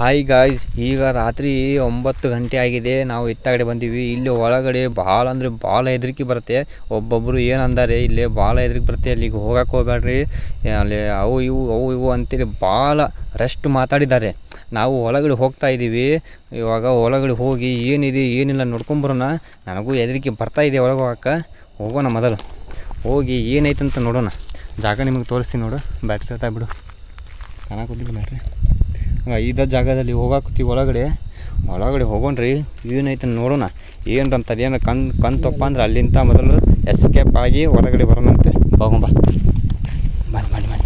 Hi guys ಈಗ ರಾತ್ರಿ ಒಂಬತ್ತು ಗಂಟೆ ಆಗಿದೆ ನಾವು ಇತ್ತ ಕಡೆ ಬಂದೀವಿ ಇಲ್ಲಿ ಒಳಗಡೆ ಭಾಳ ಅಂದರೆ ಭಾಳ ಹೆದರಿಕೆ ಬರುತ್ತೆ ಒಬ್ಬೊಬ್ಬರು ಏನು ಅಂದಾರೆ ಇಲ್ಲಿ ಭಾಳ ಹೆದರಿಕೆ ಬರುತ್ತೆ ಅಲ್ಲಿಗೆ ಹೋಗಕ್ಕೆ ಹೋಗ್ಬೇಡ್ರಿ ಅಲ್ಲಿ ಅವು ಇವು ಅವು ಇವು ಅಂತೇಳಿ ಭಾಳ ರೆಸ್ಟ್ ಮಾತಾಡಿದ್ದಾರೆ ನಾವು ಒಳಗಡೆ ಹೋಗ್ತಾ ಇದ್ದೀವಿ ಇವಾಗ ಒಳಗಡೆ ಹೋಗಿ ಏನಿದೆ ಏನಿಲ್ಲ ನೋಡ್ಕೊಂಬರೋಣ ನನಗೂ ಹೆದರಿಕೆ ಬರ್ತಾ ಇದೆ ಒಳಗೆ ಹೋಗಕ್ಕೆ ಹೋಗೋಣ ಮೊದಲು ಹೋಗಿ ಏನೈತೆ ಅಂತ ನೋಡೋಣ ಜಾಗ ನಿಮಗೆ ತೋರಿಸ್ತೀನಿ ನೋಡು ಬ್ಯಾಟ್ರಿ ಹತ್ತ ಬಿಡು ಕಾಣಕೋದಿಲ್ಲ ಬ್ಯಾಟ್ರಿ ಐದ ಜಾಗದಲ್ಲಿ ಹೋಗಾಕತ್ತೀವಿ ಒಳಗಡೆ ಒಳಗಡೆ ಹೋಗೋಣ್ರಿ ಏನೈತೆ ನೋಡೋಣ ಏನು ಅಂತ ಅದೇನು ಕಣ್ ಕಣ್ ತಪ್ಪ ಅಂದ್ರೆ ಅಲ್ಲಿಂದ ಮೊದಲು ಎಸ್ಕೇಪ್ ಆಗಿ ಹೊರಗಡೆ ಬರೋಣಂತೆ ಹೋಗೋಣ ಬನ್ನಿ ಬನ್ನಿ ಬನ್ನಿ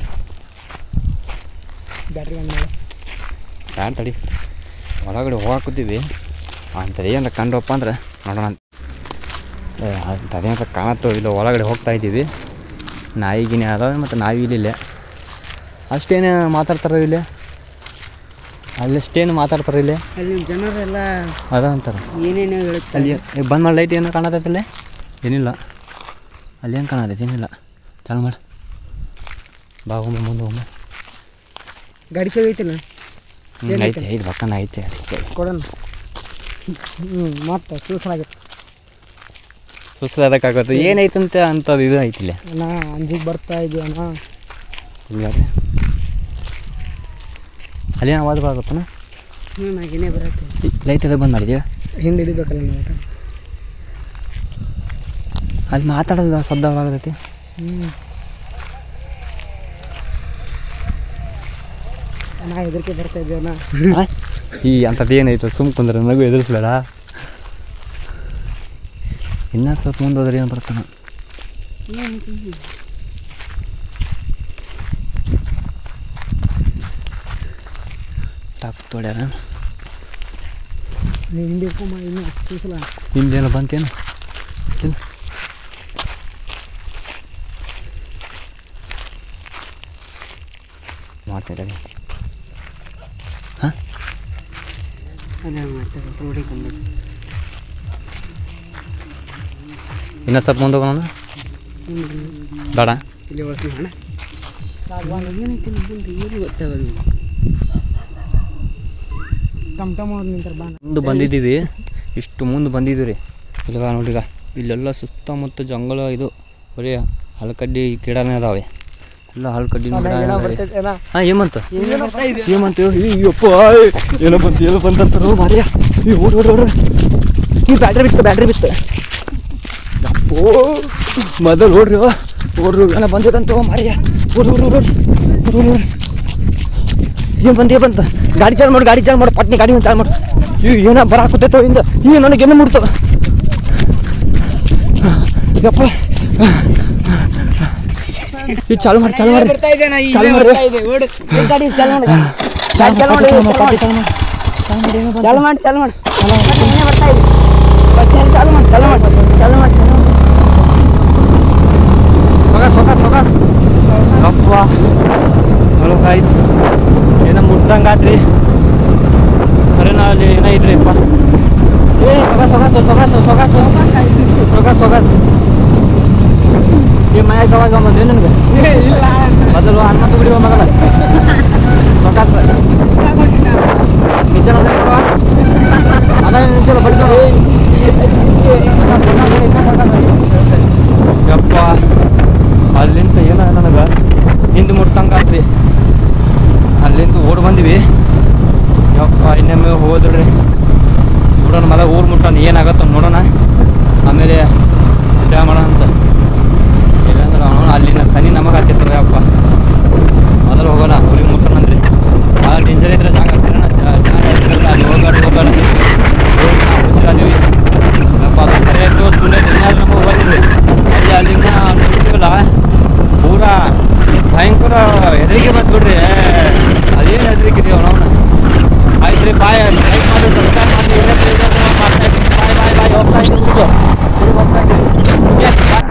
ಬ್ಯಾಟ್ರಿ ಆನ್ ಮಾಡಿ ಯಾರು ತಡಿ ಒಳಗಡೆ ಹೋಗಾಕತ್ತೀವಿ ಅಂಥದ್ದು ಏನಾರ ಕಂಡಪ್ಪ ಅಂದ್ರೆ ನೋಡೋಣ ಏ ಅಂಥದ್ದೇನಾರ ಕಾಣತ್ತೋ ಇಲ್ಲ ಒಳಗಡೆ ಹೋಗ್ತಾ ಇದ್ದೀವಿ ನಾಯಿಗಿನೇ ಅದಾವೆ ಮತ್ತು ನಾಯಿ ಇಲ್ಲಿಲ್ಲ ಅಷ್ಟೇನು ಮಾತಾಡ್ತಾರೋ ಇಲ್ಲಿ ಅಲ್ಲಷ್ಟೇನು ಮಾತಾಡ್ತಾರೋ ಇಲ್ಲಿ ಅಲ್ಲಿ ಜನರೆಲ್ಲ ಅದ ಅಂತಾರೆ ಏನೇನೋ ಹೇಳುತ್ತಾರೆ ಅಲ್ಲಿ ಬಂದ್ ಮಾಡಿ ಲೈಟ್ ಏನೋ ಕಾಣತೈತಲ್ಲ ಏನಿಲ್ಲ ಅಲ್ಲಿ ಏನು ಕಾಣತೈತಿ ಏನಿಲ್ಲ ಚಾಲು ಮಾಡಿ ಬಾ ಒಮ್ಮೆ ಮುಂದೆ ಒಮ್ಮೆ ಗಾಡಿ ಸೇವೆ ಐತಿಲ್ಲ ಹ್ಮ್, ಐತೆ ಐದು ಬಕ್ಕನ ಐತೆ ಐತೆ ಕೊಡೋಣ ಹ್ಞೂ ಮತ್ತೆ ಸೂಸಲಾಗತ್ತೆ ಸುಸ್ತಾದಕ್ಕಾಗತ್ತೆ ಏನೈತಂತೆ ಅಂಥದ್ದು ಇದು ಐತಿಲ್ಲ ಅಣ್ಣ ಅಂಜಿಗೆ ಬರ್ತಾ ಇದೆಯಾ ಅಣ್ಣ ಇಲ್ಲ ಅಲ್ಲಿ ಏನು ಆವಾಜ್ ಬರಾಗತ್ತನ ಹ್ಞೂ ನಾಗೇನೇ ಬರತ್ತೆ ಲೈಟ್ ಅದ ಬಂದ್ ಮಾಡಿದ್ಯಾ ಹಿಂದೆ ಹಿಡಿಬೇಕಲ್ಲ ನಾವು ಅಲ್ಲಿ ಮಾತಾಡೋದು ಶಬ್ದ ಬರಾಗತೈತಿ ಹ್ಞೂ ಅಣ್ಣ ಹೆದರಿಕೆ ಬರ್ತಾ ಇದೆಯಾ ಅಣ್ಣ ಈ ಅಂಥದ್ದು ಏನೈತೆ ಸುಮ್ ಕುಂದ್ರೆ ನನಗೂ ಎದುರಿಸ್ಬೇಡ ಇನ್ನೂ ಸ್ವಲ್ಪ ಮುಂದೆ ಹೋದ್ರೆ ಏನು ಬರ್ತಾನ ಟಾಪ್ ತೊಡ್ಯಾರ ನೀವು ಹಿಂದೆ ಇಟ್ಕೊಂಬ ಇನ್ನೂ ಸೂಸಲ ಹಿಂದೇನು ಬಂತೇನು ಇಲ್ಲ ಮಾಡ್ತಿದ್ದಾರೆ ಹಾಂ ಅದೇ ಮಾಡ್ತಾರೆ ರೋಡಿಗೆ ಬಂದು ಇನ್ನೂ ಸ್ವಲ್ಪ ಮುಂದೆ ಹೋಗೋಣ ಬೇಡ ಇಲ್ಲಿ ಒಳಗೆ ಅಣ್ಣ ಏನೈತಿ ಮುಂದೆ ಏನು ಗೊತ್ತಾಗಲ್ಲ ಟಮ್ ಟಮ್ ಅವ್ರು ನಿಂತಾರೆ ಬಾ ಮುಂದೆ ಬಂದಿದ್ದೀವಿ ಇಷ್ಟು ಮುಂದೆ ಬಂದಿದ್ದೀವಿ ರೀ ಇಲ್ಗ ನೋಡಿಗ ಇಲ್ಲೆಲ್ಲ ಸುತ್ತಮುತ್ತ ಜಂಗಲ ಇದು ಬರೀ ಹಲಕಡ್ಡಿ ಗಿಡನೇ ಅದಾವೆ ಎಲ್ಲ ಹಲಕಡ್ಡಿ ಗಿಡ ಬರ್ತೈತೆ ಹಾಂ ಏಮಂತ ಬರ್ತಾ ಇದೆ ಏಮಂತ ಅಯ್ಯಪ್ಪ ಏನೋ ಬಂತು ಏನೋ ಬಂತಂತಾರ ಮಾರಿಯ ಈ ಓಡಿ ಓಡಿ ಓಡ್ರಿ ಈ ಬ್ಯಾಟ್ರಿ ಬಿತ್ತು ಬ್ಯಾಟ್ರಿ ಬಿತ್ತು ಅಪ್ಪೋ ಮೊದಲು ಓಡ್ರಿ ಓಡ್ರಿ ಏನೋ ಬಂದದಂತ ಮಾರಿಯ ಓಡಿ ಓಡಿ ಓಡಿ ಓಡಿ ಓಡಿ ಏನು ಬಂದು ಬಂತ ಗಾಡಿ ಚಾಲು ಮಾಡು ಗಾಡಿ ಚಾಲು ಮಾಡು ಪಟ್ನಿ ಗಾಡಿ ಒಂದು ಚಾಲು ಮಾಡು ಈ ಏನೋ ಬರಾಕತ್ತೈತೋ ಇಂದ ಈ ನನಗೆ ಏನು ಮುಡ್ತು ಯಪ್ಪ ಈ ಚಾಲು ಮಾಡಿ ಚಾಲು ಮಾಡಿ ಬರ್ತಾ ಇದೆ ನಾ ಚಾಲು ಇಲ್ಲೇ ಮಾಡ್ರಿ. ಬರ್ತಾ ಇದೆ ಓಡು ಏ ಗಾಡಿ ಚಾಲು ಮಾಡಿ ಗಾಡಿ ಚಾಲು ಮಾಡಿ ಚಾಲು ಮಾಡಿ ಚಾಲು ಮಾಡಿ ಏನೇ ಬರ್ತಾ ಇದೆ ಚಾಲು ಚಾಲು ಮಾಡಿ ಚಾಲು ಮಾಡಿ ಚಾಲು ಮಾಡಿ ಚಾಲು ಮಾಡಿ ಫೋಕಸ್ ಫೋಕಸ್ ಫೋಕಸ್ ಅಪ್ಪ ಹಲೋ ಗಾಯ್ಸ್ ಏನೋ ಮುಟ್ದಂಗೆ ಆತ್ರಿ ಅರೇನ ಅಲ್ಲಿ ಏನೋ ಐತ್ರಿ ಅಪ್ಪ ಏ ಸೊಗಸ್ ಸೊಗಸ್ ಸೊಗಸ್ ಸೊಗಸ್ ಸೊಗಸ್ ಸೊಗಸ್ ಈ ಮನ್ಯಾಗ ಅವಾಗ ಬಂದೆ ನಿನಗೆ ಮೊದಲು ಹನುಮಂತ ಗುಡಿ ಮಗನ ಸೊಗಸ್ ನಿಜ ಅದ ನಿಜ ಬಡಿತಾವ ಯಪ್ಪ ಅಲ್ಲಿಂದ ಏನ ನನಗೆ ಹಿಂದೆ ಮುಟ್ತಂಗಾತ್ರಿ ಅಲ್ಲಿಂದ ಓಡ್ ಬಂದ್ವಿ ಯಪ್ಪ ಇನ್ನೊಮ್ಮೆ ಹೋದ್ರಿ ನೋಡೋಣ ಮದ ಊರು ಮುಟ್ಟೋಣ ಏನಾಗತ್ತ ನೋಡೋಣ ಆಮೇಲೆ ವಿಚಾರ ಮಾಡೋಣ ಅಂತ ಇಲ್ಲಾಂದ್ರೆ ಅವನು ಅಲ್ಲಿನ ಸನಿ ನಮಗೆ ಹತ್ತಿರ್ತಾರೆ ಅಪ್ಪ ಮೊದಲು ಹೋಗೋಣ ಊರಿಗೆ ಮುಟ್ಟೋಣಂದ್ರಿ ಭಾಳ ಡೇಂಜರ್ ಇದ್ರೆ ಜಾಗ ಹತ್ತಿರೋಣ ಜಾಗ ಹತ್ತಿರಲ್ಲ ಅಲ್ಲಿ ಹೋಗಾಡಿ ಹೋಗೋಣ ಹೋಗಿ ನಾವು ಹುಚ್ಚಿರಾದೀವಿ ಯಪ್ಪ ಅದು ಸರಿಯಾಗಿ ಸುಮ್ಮನೆ ದಿನಾಲು ನಮಗೆ ಹೋಗಿದ್ರಿ ಅಲ್ಲಿ ಅಲ್ಲಿಂದ ನೋಡ್ತೀವಲ್ಲ ಪೂರಾ ಭಯಂಕರ ಹೆದರಿಕೆ ಬಂತು ಬಿಡ್ರಿ ಅದೇನು ಹೆದರಿಕೆ ರೀ ಅವನವನ ಆಯ್ತು ರೀ ಬಾಯ್ ಲೈಕ್ ಮಾಡಿ ಸಬ್ಸ್ಕ್ರೈಬ್ ಮಾಡಿ ಮಾಡ್ತಾ ಇದ್ದೀನಿ ಬಾಯ್ ಬಾಯ್ ಬಾಯ್ ಹೋಗ್ತಾ ಇದ್ದೀನಿ ಹೋಗ್ತಾ ಇದ್ದೀನಿ